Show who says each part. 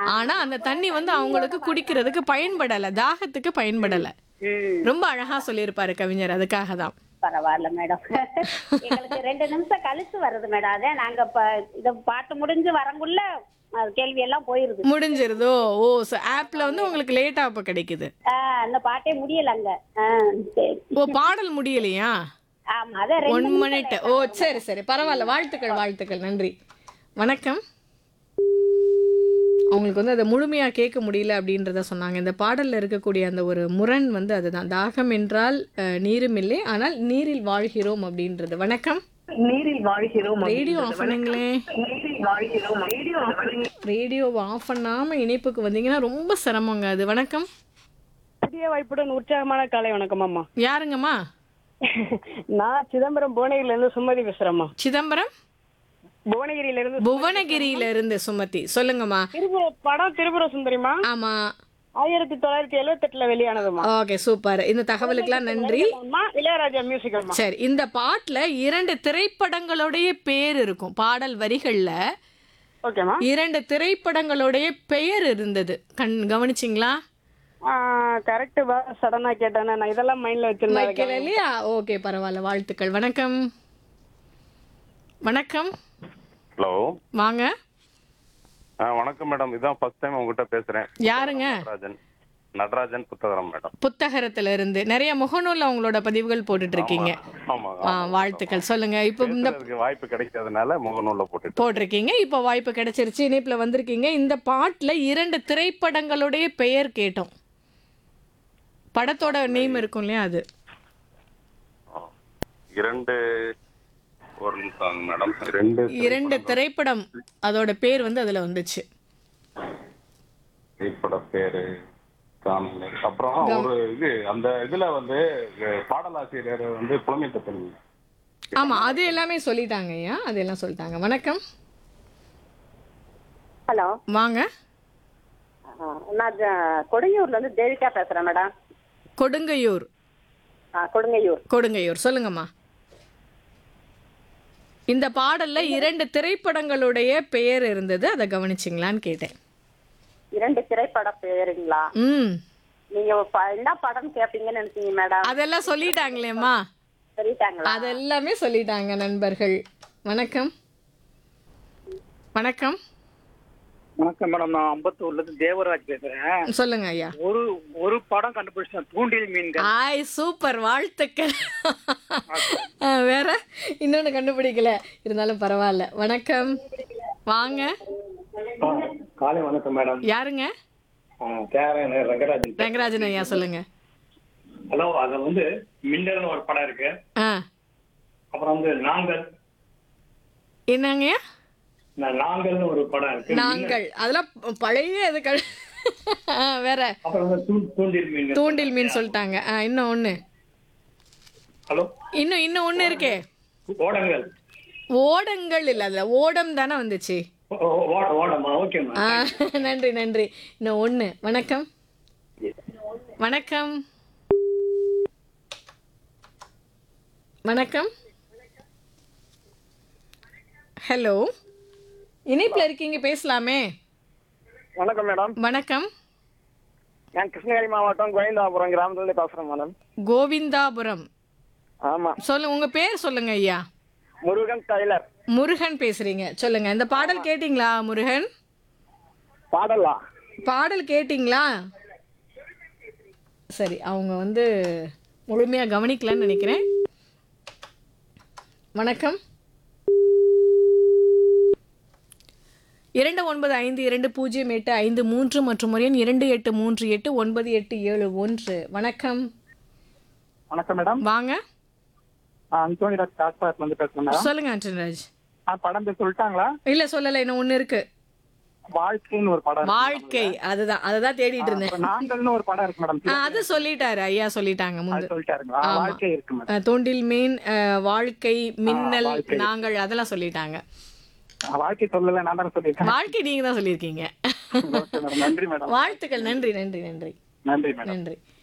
Speaker 1: ஆனா அந்த தண்ணி வந்து அவங்களுக்கு குடிக்கிறதுக்கு பயன்படல தாகத்துக்கு பயன்படல
Speaker 2: ம்
Speaker 1: ரொம்ப அழகா சொல்லியிருப்பாரு கவிஞர் அதுக்காக தான்
Speaker 2: பரவாயில்ல மேடம் எங்களுக்கு ரெண்டு நிமிஷம் கழிச்சு வருது மேடம் அதே நாங்க இப்ப இத பாட்டு முடிஞ்சு வரங்குள்ள அது கேள்வி எல்லாம் போயிருது
Speaker 1: முடிஞ்சிருதோ ஓ ஆப்ல வந்து உங்களுக்கு லேட்டா அப்ப கிடைக்குது
Speaker 2: ஆஹ் அந்த பாட்டே முடியல அங்க ஆஹ் சரி
Speaker 1: ஓ பாடல் முடியலையா
Speaker 2: ஆமா அதான் ரெண்டு
Speaker 1: ஒன்
Speaker 2: நிமிஷம்
Speaker 1: மினிட் ஓ சரி சரி பரவாயில்ல வாழ்த்துக்கள் வாழ்த்துக்கள் நன்றி வணக்கம் அவங்களுக்கு வந்து அதை முழுமையாக கேட்க முடியல அப்படின்றத சொன்னாங்க இந்த பாடலில் இருக்கக்கூடிய அந்த ஒரு முரண் வந்து அதுதான் தாகம் என்றால் அஹ், நீரும் இல்லை ஆனால் நீரில் வாழ்கிறோம் அப்படின்றது வணக்கம்
Speaker 3: நீரில் வாழ்கிறோம்
Speaker 1: ரேடியோ ஆஃப் பண்ணுங்களே
Speaker 3: நீரில் வாழ்கிறோம் ரேடியோ
Speaker 1: ரேடியோவை ஆஃப் பண்ணாமல் இணைப்புக்கு வந்தீங்கன்னா ரொம்ப சிரமங்க அது வணக்கம்
Speaker 4: புதிய வாய்ப்புடன் உற்சாகமான காலை வணக்கம் அம்மா
Speaker 1: யாருங்கம்மா
Speaker 4: நான் சிதம்பரம் புவனகிரில இருந்து சுமதி பேசுறேம்மா
Speaker 1: சிதம்பரம்
Speaker 4: புவனகிரியில இருந்து
Speaker 1: புவனகிரியில இருந்து சுமதி சொல்லுங்கம்மா
Speaker 4: திருபுர படம் திருபுர சுந்தரிமா
Speaker 1: ஆமா
Speaker 4: ஆயிரத்தி தொள்ளாயிரத்தி எழுவத்தி எட்டுல வெளியானதுமா
Speaker 1: ஓகே சூப்பர் இந்த தகவலுக்கெல்லாம் நன்றி
Speaker 4: அம்மா இளையராஜா மியூசிக் அம்மா
Speaker 1: சரி இந்த பாட்டுல இரண்டு திரைப்படங்களுடைய பேர் இருக்கும் பாடல் வரிகள்ல
Speaker 4: ஓகேம்மா
Speaker 1: இரண்டு திரைப்படங்களுடைய பெயர் இருந்தது கண் கவனிச்சிங்களா
Speaker 4: கரெக்ட் பா சடனா கேட்டேன் நான் இதெல்லாம் மைண்ட்ல
Speaker 1: வைக்கல
Speaker 4: வச்சிருந்தேன்
Speaker 1: இல்லையா ஓகே பரவாயில்ல வாழ்த்துக்கள் வணக்கம் வணக்கம்
Speaker 5: ஹலோ
Speaker 1: வாங்க
Speaker 5: ஆ வணக்கம் மேடம் இதான் ஃபர்ஸ்ட் டைம் உங்ககிட்ட பேசுறேன்
Speaker 1: யாருங்க
Speaker 5: நடராஜன் நடராஜன் புத்தகரம் மேடம்
Speaker 1: புத்தகரத்துல இருந்து நிறைய முகநூல்ல உங்களோட பதிவுகள் போட்டுட்டு இருக்கீங்க
Speaker 5: ஆமா
Speaker 1: ஆ, வாழ்த்துக்கள் சொல்லுங்க இப்போ இந்த
Speaker 5: பேசுறதுக்கு வாய்ப்பு கிடைக்காதனால முகநூல்ல போட்டுட்டு
Speaker 1: போட்டிருக்கீங்க இப்போ வாய்ப்பு கிடைச்சிருச்சு இணைப்புல வந்திருக்கீங்க இந்த பாட்டுல இரண்டு திரைப்படங்களுடைய பெயர் கேட்டோம் படத்தோட நேம் இருக்கும் இல்லையா அது
Speaker 5: இரண்டு ஒரு நிமிஷம் மேடம் ரெண்டு
Speaker 1: இரண்டு திரைப்படம் அதோட பேர் வந்து அதுல வந்துச்சு
Speaker 5: திரைப்பட பேரு காணல. அப்புறம் ஒரு இது அந்த இதுல வந்து அஹ், பாடலாசிரியர் வந்து புலமை தப்பன்
Speaker 1: ஆமா அது எல்லாமே சொல்லிட்டாங்க ஐயா அது எல்லாம் சொல்லிட்டாங்க வணக்கம்
Speaker 2: ஹலோ
Speaker 1: வாங்க
Speaker 2: நான் ஜ- கொடுங்கையூர்ல இருந்து தேவிகா பேசுறேன் மேடம்
Speaker 1: கொடுங்கையூர்
Speaker 2: கொடுங்கையூர்
Speaker 1: கொடுங்கையூர் சொல்லுங்கம்மா இந்த பாடல்ல இரண்டு திரைப்படங்களுடைய பெயர் இருந்தது அதை கவனிச்சிங்களான்னு கேட்டேன்
Speaker 2: இரண்டு திரைப்பட பேருங்களா
Speaker 1: ம்
Speaker 2: நீங்க ப- என்ன படம் கேப்பீங்கன்னு நினைச்சீங்க மேடம்
Speaker 1: அதெல்லாம் சொல்லிட்டாங்களேம்மா
Speaker 2: சொல்லிட்டாங்களா
Speaker 1: அதெல்லாமே சொல்லிட்டாங்க நண்பர்கள் வணக்கம் வணக்கம்
Speaker 3: வணக்கம் மேடம் நான் அம்பத்தூர்ல இருந்து தேவராஜ் பேசுறேன்
Speaker 1: சொல்லுங்க ஐயா
Speaker 3: ஒரு ஒரு படம் கண்டுபிடிச்சேன் தூண்டில் மீன்கள்
Speaker 1: ஆய் சூப்பர் வாழ்த்துக்கள் ஆ, வேற இன்னொன்னு கண்டுபிடிக்கல இருந்தாலும் பரவாயில்ல வணக்கம் வாங்க
Speaker 3: காலை வணக்கம் மேடம்
Speaker 1: யாருங்க
Speaker 3: தேவன் ரங்கராஜன்
Speaker 1: ரங்கராஜன் ஐயா சொல்லுங்க
Speaker 3: ஹலோ அது வந்து மின்னல்னு ஒரு படம் இருக்கு
Speaker 1: ஆ
Speaker 3: அப்புறம் வந்து நாங்கள்
Speaker 1: என்னங்கய்யா
Speaker 3: நா- நாங்கள்னு ஒரு படம் இருக்கு
Speaker 1: நாங்கள் அதெல்லாம் பழைய இது க ஆ, வேற
Speaker 3: அப்புறம் வந்து தூ- தூண்டில் மீன்கள்
Speaker 1: தூண்டில் மீன் சொல்லிட்டாங்க ஆ, இன்னும் ஒண்ணு
Speaker 3: ஹலோ
Speaker 1: இன்னும் இன்னும் ஒண்ணு இருக்கே
Speaker 3: ஓடங்கள்
Speaker 1: ஓடங்கள் இல்ல அதுல ஓடம் தானே வந்துச்சு
Speaker 3: ஓ- ஓ- ஓட- ஓடமா ஓகே
Speaker 1: ஆ, நன்றி நன்றி இன்னும் ஒண்ணு வணக்கம் வணக்கம் வணக்கம் ஹலோ இணைப்புல இருக்கீங்க பேசலாமே
Speaker 4: வணக்கம் மேடம்
Speaker 1: வணக்கம்
Speaker 4: நான் கிருஷ்ணகிரி மாவட்டம் கோவிந்தாபுரம் கிராமத்துல இருந்து பேசுறேன் மேடம்
Speaker 1: கோவிந்தாபுரம்
Speaker 4: ஆமா
Speaker 1: சொல்லு உங்க பேர் சொல்லுங்க ஐயா
Speaker 4: முருகன் டைலர்
Speaker 1: முருகன் பேசுறீங்க சொல்லுங்க இந்த பாடல் கேட்டிங்களா முருகன்
Speaker 4: பாடலா
Speaker 1: பாடல் கேட்டிங்களா சரி அவங்க வந்து முழுமையா கவனிக்கலன்னு நினைக்கிறேன் வணக்கம் இரண்டு ஒன்பது ஐந்து இரண்டு பூஜ்ஜியம் எட்டு ஐந்து மூன்று மற்றும் ஒரு எண் இரண்டு எட்டு மூன்று எட்டு ஒன்பது எட்டு ஏழு ஒன்று வணக்கம்
Speaker 3: வணக்கம் மேடம்
Speaker 1: வாங்க
Speaker 3: அந்தோனி ராஜ் காஸ்பாத்ல இருந்து பேசுறேன் மேடம்
Speaker 1: சொல்லுங்க ஆண்டன்ராஜ்
Speaker 3: படம் பேர் சொல்லிட்டாங்களா
Speaker 1: இல்ல சொல்லல இன்னும் ஒண்ணு இருக்கு
Speaker 3: வாழ்க்கைன்னு ஒரு படம்
Speaker 1: வாழ்க்கை அதுதான் அதுதான் தேடிட்டு இருந்தேன்
Speaker 3: நாங்கள்னு ஒரு படம் இருக்கு மேடம்
Speaker 1: ஆ, அது சொல்லிட்டாரு ஐயா சொல்லிட்டாங்க முந்து
Speaker 3: சொல்லிட்டாருங்களா
Speaker 1: ஆமா.
Speaker 3: வாழ்க்கை இருக்கு மேடம்
Speaker 1: அஹ், தூண்டில் மீன் அஹ், வாழ்க்கை மின்னல் நாங்கள் அதெல்லாம் சொல்லிட்டாங்க
Speaker 3: வாழ்க்கை சொல்லல நான் தானே சொல்லியிருக்கேன்
Speaker 1: வாழ்க்கை நீங்க தான் சொல்லியிருக்கீங்க
Speaker 3: Okay madam. நன்றி மேடம்
Speaker 1: வாழ்த்துக்கள் நன்றி நன்றி நன்றி
Speaker 3: நன்றி மேடம்
Speaker 1: நன்றி